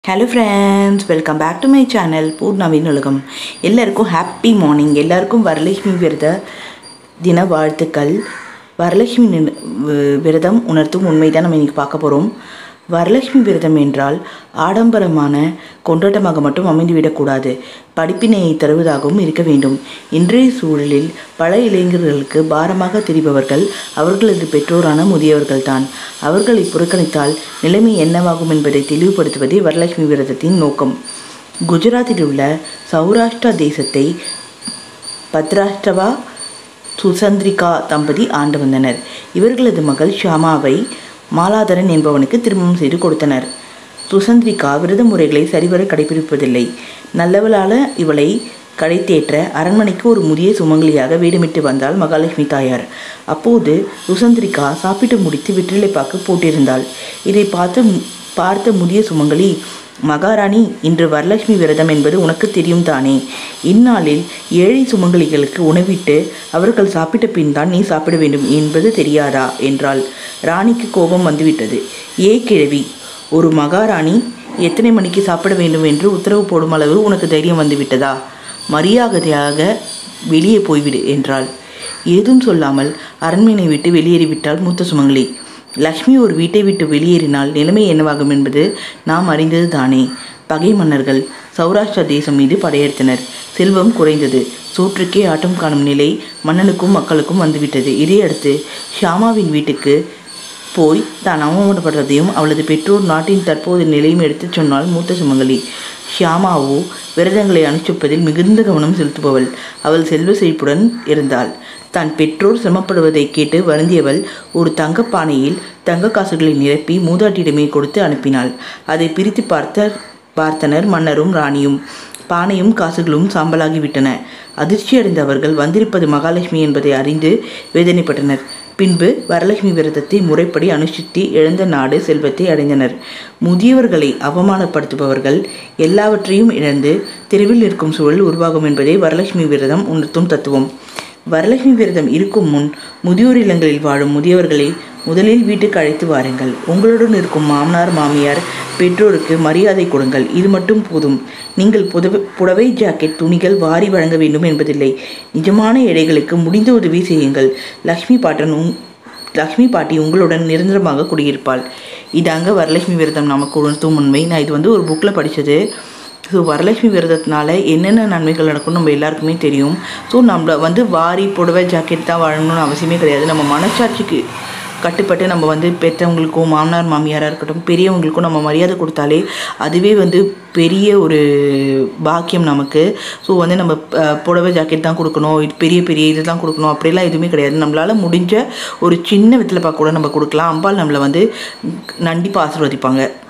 hello friends welcome back to my channel பூர்ணாவின் உலகம் எல்லாருக்கும் ஹாப்பி மார்னிங் எல்லாருக்கும் வரலட்சுமி விரத தின வாழ்த்துக்கள் வரலட்சுமி நின- வி- விரதம் உணர்த்தும் உண்மை தான் நம்ம இன்றைக்கி பார்க்க போகிறோம் வரலட்சுமி விரதம் என்றால் ஆடம்பரமான கொண்டாட்டமாக மட்டும் அமைந்துவிடக்கூடாது படிப்பினையை தருவதாகவும் இருக்க வேண்டும் இன்றைய சூழலில் பல இளைஞர்களுக்கு பாரமாக தெரிபவர்கள் அவர்களது பெற்றோரான முதியவர்கள்தான் அவர்களை புறக்கணித்தால் நிலைமை என்னவாகும் என்பதை தெளிவுபடுத்துவதே வரலட்சுமி விரதத்தின் நோக்கம் குஜராத்தில் உள்ள சௌராஷ்டிரா தேசத்தை பத்ராஷ்டவா சுசந்திரிகா தம்பதி ஆண்டு வந்தனர் இவர்களது மகள் ஷாமாவை மாலாதரன் என்பவனுக்கு திருமணம் செய்து கொடுத்தனர் சுசந்திரிகா விரத முறைகளை சரிவர கடைபிடிப்பதில்லை நல்லவளால இவளை கடைத்தேற்ற அரண்மனைக்கு ஒரு முதிய சுமங்கலியாக வேடமிட்டு வந்தாள் மகாலட்சுமி தாயார் அப்போது சுசந்திரிகா சாப்பிட்டு முடித்து வெற்றிலை பாக்கு போட்டிருந்தாள் இதை பார்த்து பார்த்த முதிய சுமங்கலி மகாராணி இன்று வரலட்சுமி விரதம் என்பது உனக்கு தெரியும் தானே இந்நாளில் ஏழை சுமங்கலிகளுக்கு உணவிட்டு அவர்கள் சாப்பிட்ட பின் தான் நீ சாப்பிட வேண்டும் என்பது தெரியாதா என்றாள் ராணிக்கு கோபம் வந்துவிட்டது ஏ கிழவி ஒரு மகாராணி எத்தனை மணிக்கு சாப்பிட வேண்டும் என்று உத்தரவு போடும் அளவு உனக்கு தைரியம் வந்துவிட்டதா மரியாதையாக வெளியே போய்விடு என்றாள் ஏதும் சொல்லாமல் அரண்மனை விட்டு வெளியேறிவிட்டாள் மூத்த சுமங்கலி லக்ஷ்மி ஒரு வீட்டை விட்டு வெளியேறினால் நிலைமை என்னவாகும் என்பது நாம் அறிந்தது தானே பகை மன்னர்கள் சௌராஷ்டிரா தேசம் மீது படையெடுத்தனர் செல்வம் குறைந்தது சோற்றுக்கே ஆட்டம் காணும் நிலை மன்னனுக்கும் மக்களுக்கும் வந்துவிட்டது இதையடுத்து ஷியாமாவின் வீட்டுக்கு போய் தான் அவமானப்படுறதையும் அவளது பெற்றோர் நாட்டின் தற்போது நிலையும் எடுத்துச் சொன்னால் மூத்த சுமங்கலி ஷியாமாவோ விரதங்களை அனுஷ்டிப்பதில் மிகுந்த கவனம் செலுத்துபவள் அவள் செல்வ செழிப்புடன் இருந்தாள் தன் பெற்றோர் சிரமப்படுவதை கேட்டு வருந்தியவள் ஒரு தங்கப் பானையில் தங்க காசுகளை நிரப்பி மூதாட்டியிடமே கொடுத்து அனுப்பினாள் அதை பிரித்து பார்த்த பார்த்தனர் மன்னரும் ராணியும் பானையும் காசுகளும் சாம்பலாகிவிட்டன அதிர்ச்சியடைந்த அவர்கள் வந்திருப்பது மகாலட்சுமி என்பதை அறிந்து வேதனைப்பட்டனர் பின்பு வரலட்சுமி விரதத்தை முறைப்படி அனுஷ்டித்து இழந்த நாடு செல்வத்தை அடைந்தனர் முதியவர்களை அவமானப்படுத்துபவர்கள் எல்லாவற்றையும் இழந்து தெருவில் இருக்கும் சூழல் உருவாகும் என்பதே வரலட்சுமி விரதம் உணர்த்தும் தத்துவம் வரலட்சுமி விரதம் இருக்கும் முன் முதியோர் இல்லங்களில் வாழும் முதியவர்களை முதலில் வீட்டுக்கு அழைத்து வாருங்கள் உங்களுடன் இருக்கும் மாமனார் மாமியார் பெற்றோருக்கு மரியாதை கொடுங்கள் இது மட்டும் போதும் நீங்கள் புதவ புடவை ஜாக்கெட் துணிகள் வாரி வழங்க வேண்டும் என்பதில்லை நிஜமான ஏழைகளுக்கு முடிந்த உதவி செய்யுங்கள் லக்ஷ்மி பாட்டன் உங் லக்ஷ்மி பாட்டி உங்களுடன் நிரந்தரமாக குடியிருப்பாள் இதாங்க வரலட்சுமி விரதம் நமக்கு உணர்த்தும் உண்மை நான் இது வந்து ஒரு புக்கில் படித்தது ஸோ வரலட்சுமி விரதத்தினால என்னென்ன நன்மைகள் நடக்கும் நம்ம எல்லாருக்குமே தெரியும் ஸோ நம்மள வந்து வாரி புடவை ஜாக்கெட் தான் வாழணும்னு அவசியமே கிடையாது நம்ம மனசாட்சிக்கு கட்டுப்பட்டு நம்ம வந்து பெற்றவங்களுக்கும் மாமனார் மாமியாராக இருக்கட்டும் பெரியவங்களுக்கும் நம்ம மரியாதை கொடுத்தாலே அதுவே வந்து பெரிய ஒரு பாக்கியம் நமக்கு ஸோ வந்து நம்ம அஹ், புடவை ஜாக்கெட் தான் கொடுக்கணும் இது பெரிய பெரிய இது தான் கொடுக்கணும் அப்படிலாம் எதுவுமே கிடையாது நம்மளால் முடிஞ்ச ஒரு சின்ன விதத்தில் பார்க்க கூட நம்ம கொடுக்கலாம் அம்பாள் நம்மளை வந்து நண்டிப்பாக ஆசீர்வதிப்பாங்க